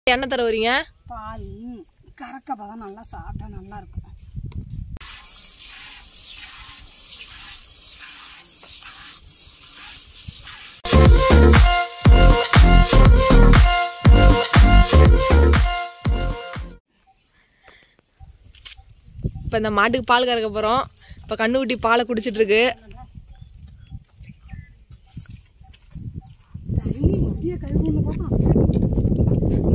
என்ன தர வரீங்க பால் கறக்கப்போ தான் நல்லா சாப்பிட்டா நல்லா இருக்கும் இப்போ இந்த மாட்டுக்கு பால் கறக்க போகிறோம் இப்போ கண்ணுக்குட்டி பாலை குடிச்சிட்டு இருக்கு தண்ணி மத்திய கழுவுன்னு பார்த்தா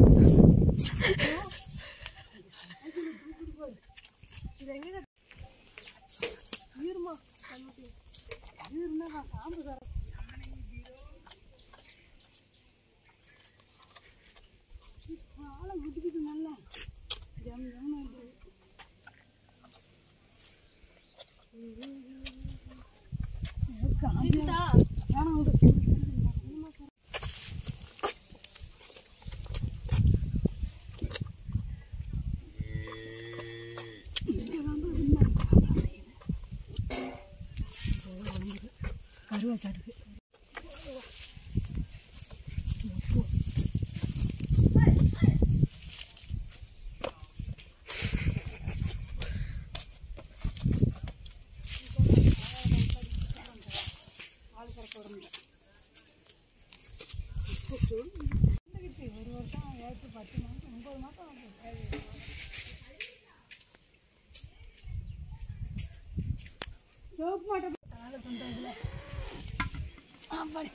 கருவாச்சாட்டுக்கு ஒரு வருஷம் ஏற்று பத்து மாதம் ஒன்பது மாதம் ஆகுது. சோப்பு மாட்டை அதனால பண்ணுறதுல அப்படி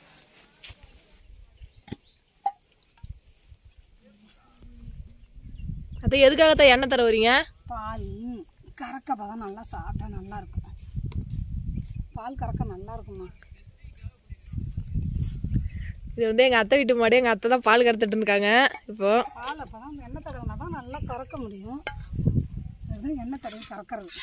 அது எதுக்காகத்தான் எண்ணெய் தர வரீங்க பால் கறக்கப்போ தான் நல்லா சாப்பிட்டா நல்லா இருக்கும் பால் கறக்க நல்லா இருக்கும்மா இது வந்து எங்கள் அத்தை வீட்டு மாடு எங்கள் அத்தை தான் பால் கறந்துட்டு இருக்காங்க இப்போ பால் அப்போ தான் எண்ணெய் தடவினா தான் நல்லா கறக்க முடியும் அதுதான் எண்ணெய் தடவி கறக்கிறது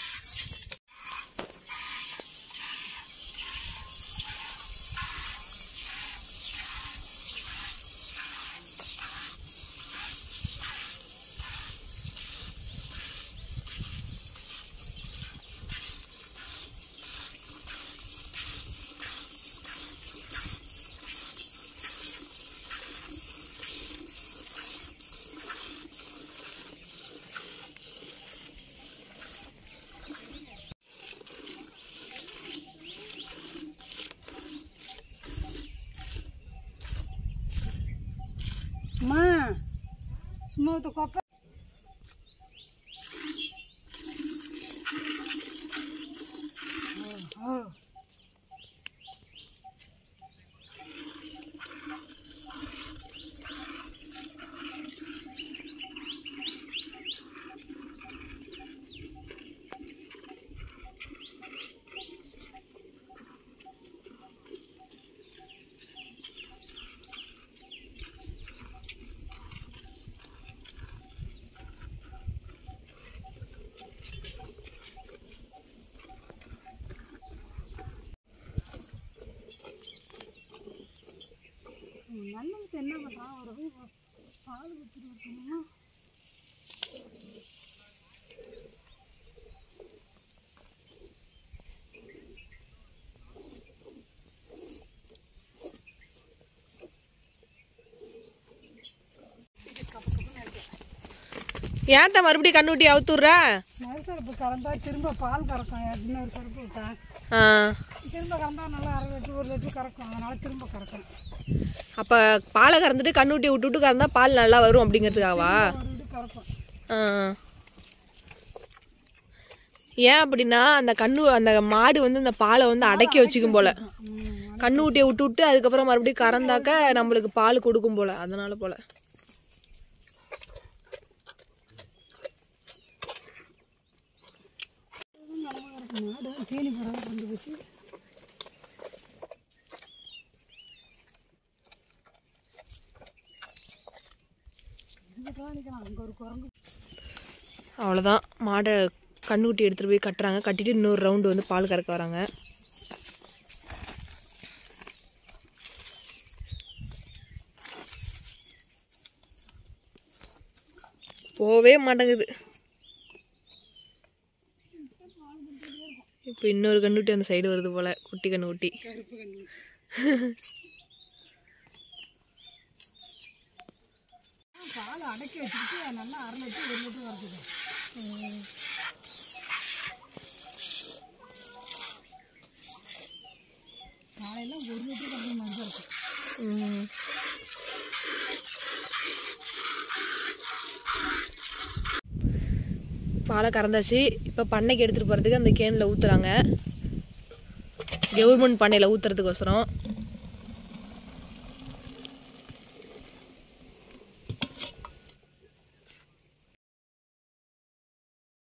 அம்மா சும்மா ஊத்த கோப்பை ஓ, ஓ. நல்லதுக்கு என்ன பண்ணுறான் ஒரு போய் பால் குடிச்சிட்டு வச்சோம்னா ஏன்த்த மறுபடியும் கண்ணுக்குட்டி அவுத்துடுற மறுசரப்பு கறந்தா திரும்ப பால் கறக்கும் இன்னொரு சரப்பு விட்டா ஆ திரும்ப கறந்தா நல்லா அரை லிட்டர் ஒரு லிட்டர் கறக்கும் அதனால திரும்ப கறக்கும் அப்போ பாலை கறந்துட்டு கண்ணுக்குட்டி விட்டு விட்டு கறந்தா பால் நல்லா வரும் அப்படிங்கிறதுக்காகவா ஒரு இது கறக்கும் ஆ ஏன் அப்படின்னா அந்த கண்ணு அந்த மாடு வந்து அந்த பாலை வந்து அடக்கி வச்சுக்கும் போல கண்ணுக்குட்டியை விட்டு விட்டு அதுக்கப்புறம் மறுபடியும் கறந்தாக்க நம்மளுக்கு பால் கொடுக்கும் போல அதனால போல மாடு தீனி படம் கொண்டு போச்சு இதுக்கெல்லாம் நிற்கலாம் அங்கே ஒரு குரங்கு அவ்வளோதான் மாடை கண்ணுக்குட்டி எடுத்துகிட்டு போய் கட்டுறாங்க கட்டிட்டு இன்னொரு ரவுண்டு வந்து பால் கறக்க வராங்க போவே மாட்டேங்குது இப்போ இன்னொரு கண்ணுக்குட்டி அந்த சைடு வருது போல குட்டி கண்ணுக்குட்டி கருப்பு கண்ணு பால் பால் அடக்கி வச்சுக்கிட்டு நல்லா அரை லிட்டர் ஒரு லிட்டர் வரதுக்கு காலையில் ஒரு லிட்டர் கறக்கிற மாதிரி தான் இருக்கும் ம். பாலை கறந்தாச்சு இப்போ பண்ணைக்கு எடுத்துகிட்டு போகிறதுக்கு அந்த கேனில் ஊற்றுறாங்க கவர்மெண்ட் பண்ணையில் ஊற்றுறதுக்கோசரம்